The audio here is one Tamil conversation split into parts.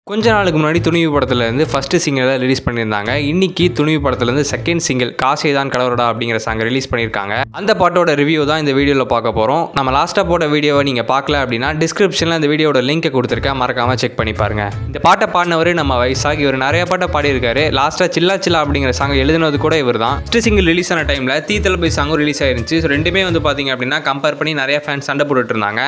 கொஞ்ச நாளுக்கு முன்னாடி துணிவு படத்துலேருந்து ஃபஸ்ட்டு சிங்கிள் ரிலீஸ் பண்ணியிருந்தாங்க இன்னைக்கு துணிவு படத்துலேருந்து செகண்ட் சிங்கிள் காசே தான் கடவுடா அப்படிங்கிற சாங் ரிலீஸ் பண்ணியிருக்காங்க அந்த பாட்டோட ரிவ்யூ தான் இந்த வீடியோவில் பார்க்க போகிறோம் நம்ம லாஸ்ட்டாக போட்ட வீடியோவை நீங்கள் பார்க்கல அப்படின்னா டிஸ்கிரிப்ஷனில் இந்த வீடியோட லிங்கை கொடுத்துருக்கேன் மறக்காமல் செக் பண்ணி பாருங்க இந்த பாட்டை பாடினவர் நம்ம வயசாகி இவர் நிறைய பாட்டை பாடியிருக்காரு லாஸ்ட்டாக சில்லா சில்லா அப்படிங்கிற சாங் எழுதுனது கூட இவர் தான் ஃபஸ்ட்டு சிங்கிள் ரிலீஸ் ஆன டைமில் தீ தளபதி சாங்கும் ரிலீஸ் ஆயிருந்துச்சு ஸோ ரெண்டுமே வந்து பார்த்தீங்க அப்படின்னா கம்பேர் பண்ணி நிறைய ஃபேன்ஸ் சண்டை போட்டுட்டு இருந்தாங்க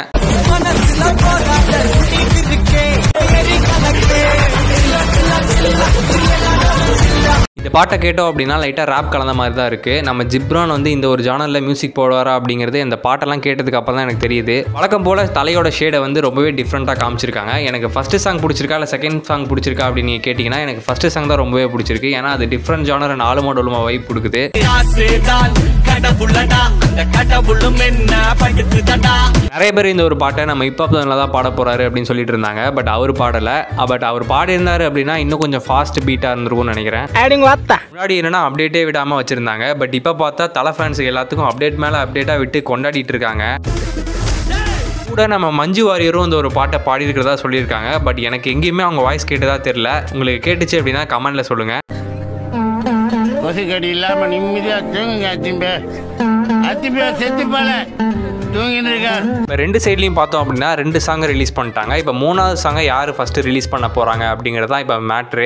இந்த பாட்டை கேட்டோம் அப்படின்னா லைட்டாக ரேப் கலந்த மாதிரி தான் இருக்குது நம்ம ஜிப்ரான் வந்து இந்த ஒரு ஜானலில் மியூசிக் போடுவாரா அப்படிங்கிறது இந்த பாட்டெல்லாம் கேட்டதுக்கு அப்புறம் தான் எனக்கு தெரியுது வழக்கம் போல் தலையோட ஷேடை வந்து ரொம்பவே டிஃப்ரெண்ட்டாக காமிச்சிருக்காங்க எனக்கு ஃபஸ்ட்டு சாங் பிடிச்சிருக்கா இல்லை செகண்ட் சாங் பிடிச்சிருக்கா அப்படின்னு நீங்கள் கேட்டிங்கன்னா எனக்கு ஃபஸ்ட்டு சாங் தான் ரொம்பவே பிடிச்சிருக்கு ஏன்னா அது டிஃப்ரெண்ட் ஜானர் நாலு மாடலுமா வைப் கொடுக்குது காசுதான் கடவுளடா அந்த கடவுளும் என்ன படுத்துதடா நிறைய பேர் இந்த ஒரு பாட்டை நம்ம இப்போ தான் பாட போகிறாரு அப்படின்னு சொல்லிட்டு இருந்தாங்க பட் அவர் பாடலை பட் அவர் பாடியிருந்தாரு அப்படின்னா இன்னும் கொஞ்சம் ஃபாஸ்ட் பீட்டாக இருந்திருக்கும்னு நினைக்கிறேன் முன்னாடி என்னன்னா அப்டேட்டே விடாமல் வச்சுருந்தாங்க பட் இப்போ பார்த்தா தலை ஃபேன்ஸ் எல்லாத்துக்கும் அப்டேட் மேலே அப்டேட்டாக விட்டு கொண்டாடிட்டு இருக்காங்க கூட நம்ம மஞ்சு வாரியரும் இந்த ஒரு பாட்டை பாடியிருக்கிறதா சொல்லியிருக்காங்க பட் எனக்கு எங்கேயுமே அவங்க வாய்ஸ் கேட்டதா தெரில உங்களுக்கு கேட்டுச்சு அப்படின்னா கமெண்ட்டில் சொல்லுங்கள் கொசுக்கடி இல்லாம நிம்மதியா தூங்குங்க அத்திம்பே அத்திம்பே செத்து போல தூங்கிட்டு இருக்கார் இப்போ ரெண்டு சைட்லையும் பார்த்தோம் அப்படின்னா ரெண்டு சாங்கை ரிலீஸ் பண்ணிட்டாங்க இப்போ மூணாவது சாங்கை யார் ஃபஸ்ட்டு ரிலீஸ் பண்ண போகிறாங்க அப்படிங்கிறது தான் இப்போ மேட்ரு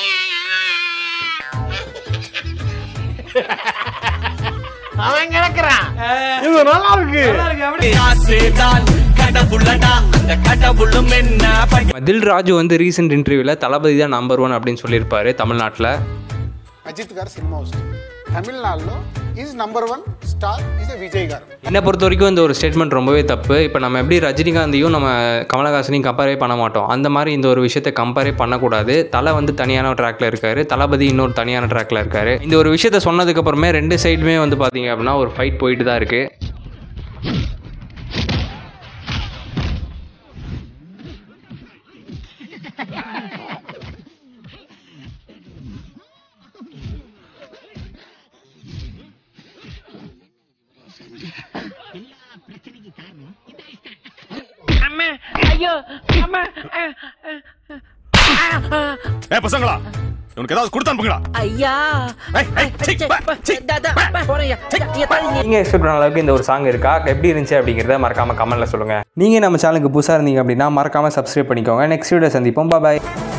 அவன் கிடக்குறான் காசுதான் கடவுளடா அந்த கடவுளும் என்ன படு தில் ராஜு வந்து ரீசெண்ட் இன்டர்வியூவில் தளபதி தான் நம்பர் ஒன் அப்படின்னு சொல்லியிருப்பாரு தமிழ்நாட்டில் అజిత్ గారు సినిమా వస్తుంది తమిళనాడులో is number one star is Vijay garu என்னை பொறுத்த வரைக்கும் இந்த ஒரு ஸ்டேட்மெண்ட் ரொம்பவே தப்பு இப்போ நம்ம எப்படி ரஜினிகாந்தையும் நம்ம கமலஹாசனையும் கம்பேரே பண்ண மாட்டோம் அந்த மாதிரி இந்த ஒரு விஷயத்தை கம்பேரே பண்ணக்கூடாது தலை வந்து தனியான ட்ராக்ல இருக்காரு தளபதி இன்னொரு தனியான ட்ராக்ல இருக்காரு இந்த ஒரு விஷயத்த சொன்னதுக்கு அப்புறமே ரெண்டு சைடுமே வந்து பார்த்தீங்க அப்படின்னா ஒரு ஃபைட் போயிட்டு தான் இருக்கு ஏ பசங்களா உனக்கு ஏதாவது கொடுத்து அனுப்புங்களா ஐயா ஏய், ஏய், சீ, பா, சீ. போறையா நீங்கள் எக்ஸ்பெக்ட் பண்ண அளவுக்கு இந்த ஒரு சாங் இருக்கா எப்படி இருந்துச்சு அப்படிங்கிறத மறக்காம கமெண்ட்ல சொல்லுங்க நீங்கள் நம்ம சேனலுக்கு புதுசாக இருந்தீங்க அப்படின்னா மறக்காம சப்ஸ்கிரைப் பண்ணிக்கோங்க நெக்ஸ்ட் வீடியோ சந்திப்போம் பாய்